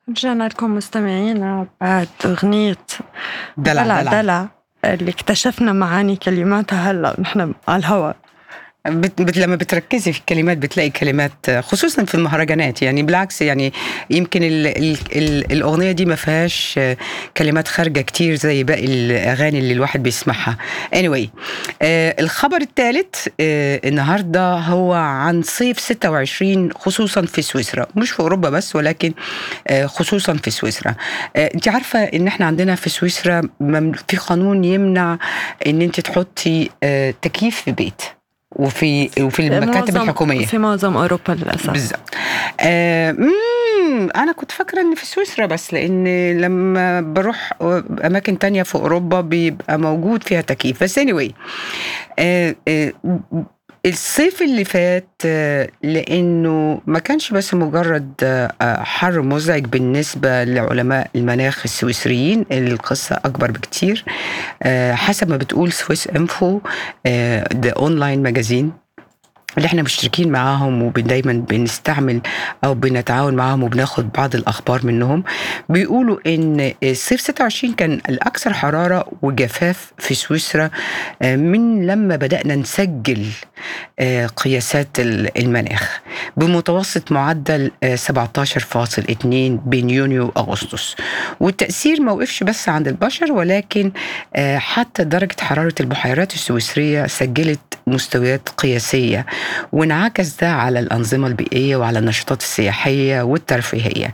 رجعنا لكم مستمعينا بعد أغنية دلع دلع دلع دلع اللي اكتشفنا معاني كلماتها هلا نحن على الهواء بت بت لما بتركزي في الكلمات بتلاقي كلمات خصوصا في المهرجانات يعني بالعكس يعني يمكن ال ال ال الاغنيه دي ما فيهاش كلمات خارجه كتير زي باقي الاغاني اللي الواحد بيسمعها anyway آه الخبر الثالث آه النهارده هو عن صيف 26 خصوصا في سويسرا مش في اوروبا بس ولكن آه خصوصا في سويسرا آه انت عارفه ان احنا عندنا في سويسرا مم- في قانون يمنع ان انت تحطي آه تكييف في بيت وفي وفي المكاتب معظم- الحكوميه في معظم أوروبا للأسف بالظبط آه مم، انا كنت فاكره ان في سويسرا بس لان لما بروح اماكن تانية في اوروبا بيبقى موجود فيها تكييف بس anyway آه آه الصيف اللي فات آه، لانه ما كانش بس مجرد آه، آه، حر مزعج بالنسبه لعلماء المناخ السويسريين القصه اكبر بكتير آه، حسب ما بتقول سويس انفو ده اونلاين ماجازين اللي احنا مشتركين معاهم ودايما بنستعمل او بنتعاون معاهم وبناخد بعض الاخبار منهم بيقولوا ان الصيف 26 كان الاكثر حراره وجفاف في سويسرا آه، من لما بدانا نسجل آه، قياسات ال- المناخ بمتوسط معدل آه، 17.2 بين يونيو واغسطس والتاثير ما وقفش بس عند البشر ولكن آه، حتى درجه حراره البحيرات السويسريه سجلت مستويات قياسيه وانعكس ده على الانظمه البيئيه وعلى النشاطات السياحيه والترفيهيه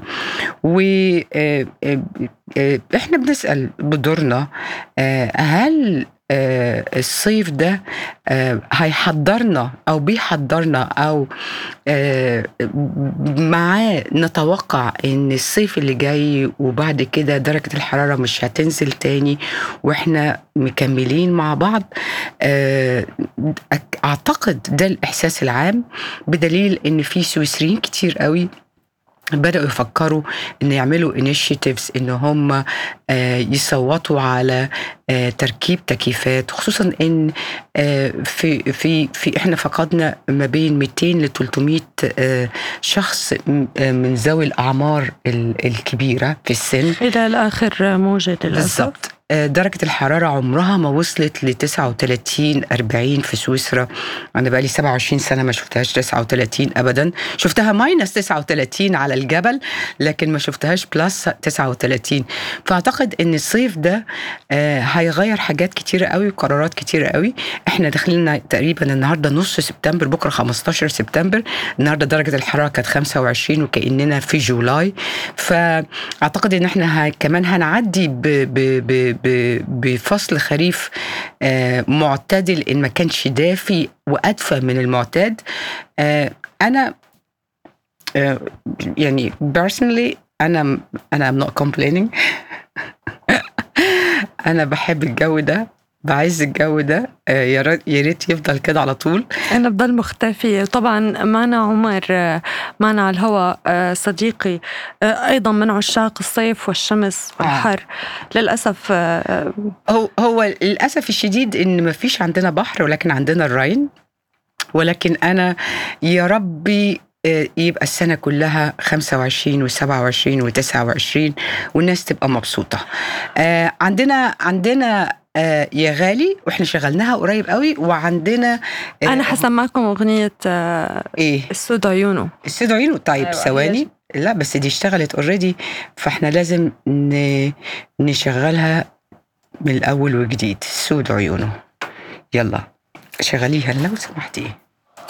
واحنا بنسال بدورنا آه، هل آه، الصيف ده آه، هيحضرنا او بيحضرنا او آه، معاه نتوقع ان الصيف اللي جاي وبعد كده درجه الحراره مش هتنزل تاني واحنا مكملين مع بعض آه، أك- اعتقد ده الاحساس العام بدليل ان في سويسريين كتير قوي بدأوا يفكروا ان يعملوا انيشيتيفز ان هم آه، يصوتوا على آه، تركيب تكييفات خصوصا ان آه، في في في احنا فقدنا ما بين 200 ل 300 آه، شخص م- آه، من ذوي الاعمار ال- الكبيره في السن إلى الآخر موجة للأسف بالظبط آه، درجة الحرارة عمرها ما وصلت ل 39 40 في سويسرا أنا بقالي 27 سنة ما شفتهاش 39 أبدا شفتها ماينس 39 على الجبل لكن ما شفتهاش بلس 39 فأعتقد إن الصيف ده آه، هيغير حاجات كتيرة قوي وقرارات كتيرة قوي إحنا داخلين تقريبا النهاردة نص سبتمبر بكرة 15 سبتمبر النهاردة درجة الحرارة كانت 25 وكأننا في جولاي فأعتقد إن إحنا ه- كمان هنعدي ب ب ب ب بفصل خريف آه، معتدل إن ما كانش دافي وأدفى من المعتاد آه، أنا آه، يعني personally أنا أنا I'm not complaining أنا بحب الجو ده بعز الجو ده آه، يا ريت يا ريت يفضل كده على طول أنا بضل مختفي طبعا معنا عمر آه، معنا على الهواء آه، صديقي آه، أيضا من عشاق الصيف والشمس والحر للأسف آه، هو هو للاسف الشديد ان ما فيش عندنا بحر ولكن عندنا الراين ولكن انا يا ربي آه، يبقى السنة كلها 25 و27 و29 والناس تبقى مبسوطة. آه، عندنا عندنا آه، يا غالي واحنا شغلناها قريب قوي وعندنا آه، أنا حسمعكم أغنية آه، ايه السود عيونه السيد عيونه طيب أيوة، ثواني لا بس دي اشتغلت اوريدي فاحنا لازم ن... نشغلها من الاول وجديد سود عيونه يلا شغليها لو سمحتي